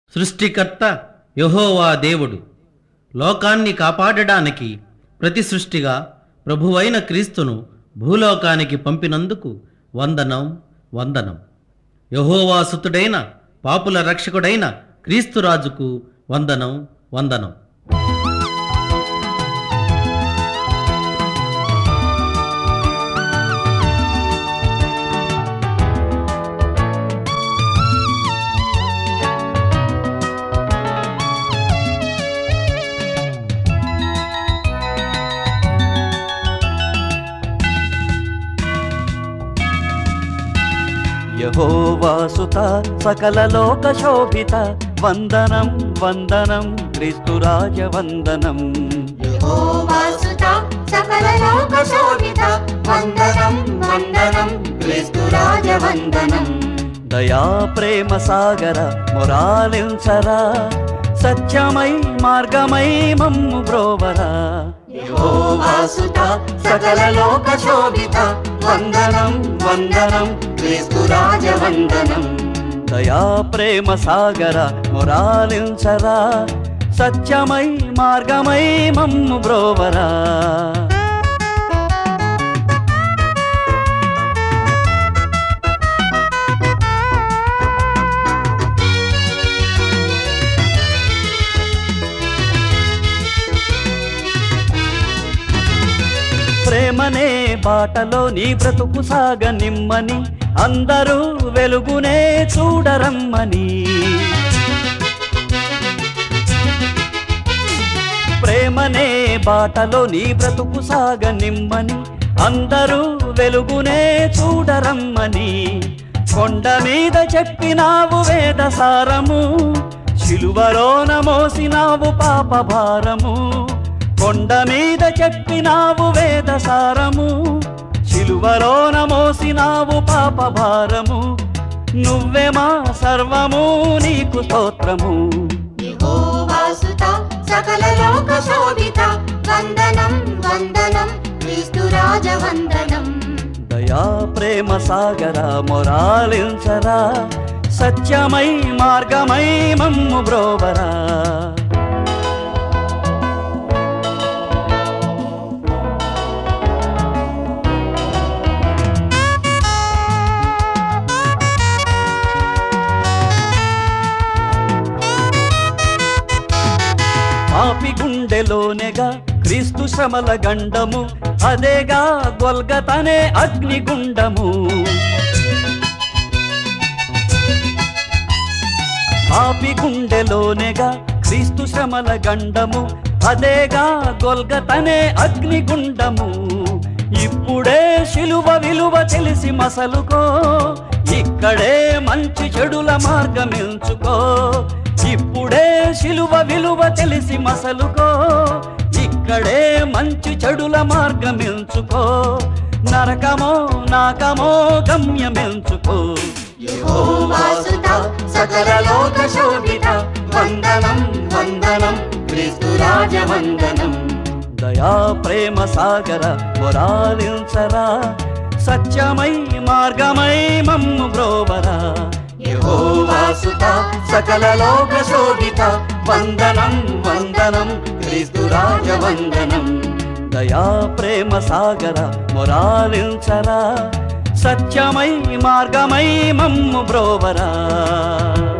సృష్టికర్త యెహోవా దేవుడు లోకాన్ని కాపాడడానికి ప్రతి సృష్టిగా ప్రభువైన క్రీస్తును భూలోకానికి పంపినందుకు వందనం వందనం యహోవాసుతుడైన పాపుల రక్షకుడైన క్రీస్తురాజుకు వందనం వందనం యహోవాసుత సకల లోక శోభిత వందనం వందనం క్రీస్తురాజ వందనం యెహోవాసుత సకల లోక శోభిత వందనం వందనం క్రీస్తు రాజ వందనం దయా ప్రేమ సాగర మొరాలించరా సత్యమై మార్గమై మమ్ము బ్రోవరా యెహోవాసుత సకల లోక శోభిత వందనం వందనం క్రీస్తు రాజ వందనం దయా ప్రేమ సాగర మొరాలించరా సత్యమై మార్గమై మమ్ము బ్రోవరా ప్రేమనే బాటలో నీ బ్రతుకు సాగ నిమ్మని అందరూ వెలుగునే చూడరమ్మని ప్రేమనే బాటలో నీ బ్రతుకు సాగ నిమ్మని అందరూ వెలుగునే చూడరమ్మని కొండ మీద చెప్పినావు వేద సారము శిలువలోన మోసినావు పాప భారము కొండ మీద చెప్పినావు వేద సారము శిలువలోన మోసినావు పాప భారము నువ్వే మా సర్వము నీకు స్తోత్రము యెహోవాసుత సకల లోక శోభిత వందనం వందనం క్రీస్తు రాజ వందనం దయా ప్రేమ సాగర మొరాలించరా సత్యమై మార్గమై మమ్ము బ్రోవరా పాపి గుండెలోనేగా క్రీస్తు శ్రమల గండము అదేగా గొల్గతనే అగ్నిగుండము పాపి గుండెలోనేగా క్రీస్తు శ్రమల గండము అదేగా గొల్గతనే అగ్నిగుండము ఇప్పుడే శిలువ విలువ తెలిసి మసలుకో ఇక్కడే మంచి చెడుల మార్గం ఎంచుకో ఇప్పుడే శిలువ విలువ తెలిసి మసలుకో ఇక్కడే మంచి చెడుల మార్గం ఎంచుకో నరకమో నాకమో గమ్యమెంచుకో యెహోవాసుత సకల లోక శోభిత వందనం వందనం క్రీస్తు రాజ వందనం దయా ప్రేమ సాగర మొరాలించరా సత్యమై మార్గమై మమ్ము బ్రోవరా యెహోవాసుత సకల లోక శోభిత వందనం వందనం క్రీస్తు రాజ వందనం దయా ప్రేమ సాగర మొరాలించరా సత్యమై మార్గమై మమ్ము బ్రోవరా